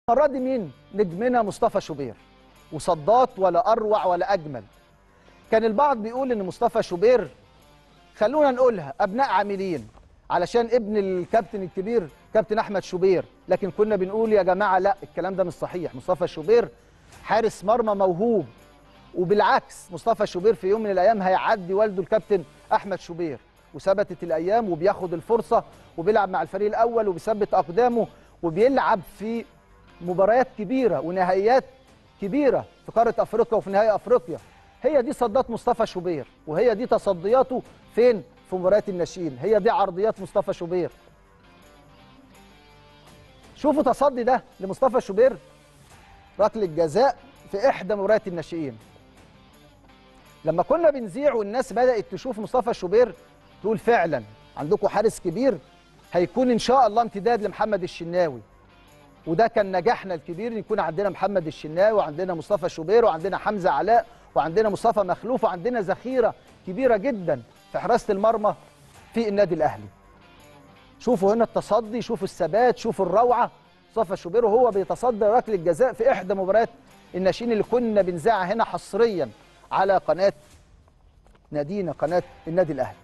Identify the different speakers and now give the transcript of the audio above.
Speaker 1: المره دي مين نجمنا مصطفى شوبير وصدات ولا اروع ولا اجمل كان البعض بيقول ان مصطفى شوبير خلونا نقولها ابناء عاملين علشان ابن الكابتن الكبير كابتن احمد شوبير لكن كنا بنقول يا جماعه لا الكلام ده مش صحيح مصطفى شوبير حارس مرمى موهوب وبالعكس مصطفى شوبير في يوم من الايام هيعدي والده الكابتن احمد شوبير وثبتت الايام وبياخد الفرصه وبيلعب مع الفريق الاول وبيثبت اقدامه وبيلعب في مباريات كبيره ونهائيات كبيره في قاره افريقيا وفي نهائي افريقيا هي دي صدات مصطفى شوبير وهي دي تصدياته فين في مباريات الناشئين هي دي عرضيات مصطفى شوبير شوفوا تصدي ده لمصطفى شوبير ركله جزاء في احدى مباريات الناشئين لما كنا بنذيع والناس بدات تشوف مصطفى شوبير تقول فعلا عندكم حارس كبير هيكون ان شاء الله امتداد لمحمد الشناوي وده كان نجاحنا الكبير ان يكون عندنا محمد الشناوي وعندنا مصطفى شوبير وعندنا حمزه علاء وعندنا مصطفى مخلوف وعندنا ذخيره كبيره جدا في حراسه المرمى في النادي الاهلي شوفوا هنا التصدي شوفوا الثبات شوفوا الروعه مصطفى شوبير وهو بيتصدى ركله الجزاء في احدى مباريات الناشئين اللي كنا بنذاعها هنا حصريا على قناه نادينا قناه النادي الاهلي